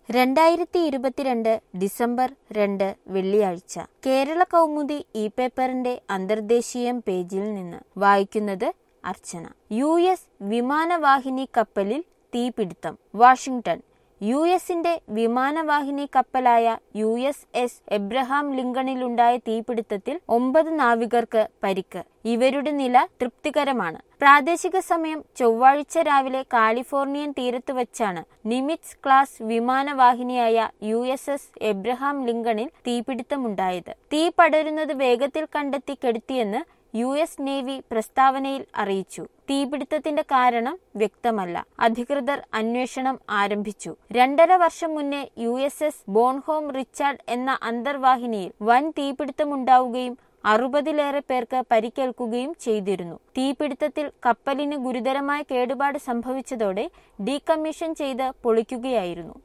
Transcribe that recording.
രണ്ടായിരത്തി ഇരുപത്തിരണ്ട് ഡിസംബർ രണ്ട് വെള്ളിയാഴ്ച കേരള കൗമുദി ഇ പേപ്പറിന്റെ അന്തർദേശീയം പേജിൽ നിന്ന് വായിക്കുന്നത് അർച്ചന യു എസ് വിമാനവാഹിനി കപ്പലിൽ തീപിടുത്തം വാഷിംഗ്ടൺ യു എസിന്റെ വിമാനവാഹിനി കപ്പലായ യു എസ് എസ് എബ്രഹാം ലിങ്കണിലുണ്ടായ തീപിടുത്തത്തിൽ ഒമ്പത് നാവികർക്ക് പരിക്ക് ഇവരുടെ നില തൃപ്തികരമാണ് പ്രാദേശിക സമയം ചൊവ്വാഴ്ച രാവിലെ കാലിഫോർണിയൻ തീരത്ത് വച്ചാണ് നിമിറ്റ്സ് ക്ലാസ് വിമാനവാഹിനിയായ യു എസ് എസ് എബ്രഹാം ലിങ്കണിൽ തീപിടുത്തമുണ്ടായത് തീ പടരുന്നത് വേഗത്തിൽ കണ്ടെത്തി കെടുത്തിയെന്ന് യു എസ് നേവി പ്രസ്താവനയിൽ അറിയിച്ചു തീപിടുത്തത്തിന്റെ കാരണം വ്യക്തമല്ല അധികൃതർ അന്വേഷണം ആരംഭിച്ചു രണ്ടര വർഷം മുന്നേ U S S Bonhomme Richard എന്ന അന്തർവാഹിനിയിൽ വൻ തീപിടുത്തമുണ്ടാവുകയും അറുപതിലേറെ പേർക്ക് പരിക്കേൽക്കുകയും ചെയ്തിരുന്നു തീപിടുത്തത്തിൽ കപ്പലിന് ഗുരുതരമായ കേടുപാട് സംഭവിച്ചതോടെ ഡീകമ്മീഷൻ ചെയ്ത് പൊളിക്കുകയായിരുന്നു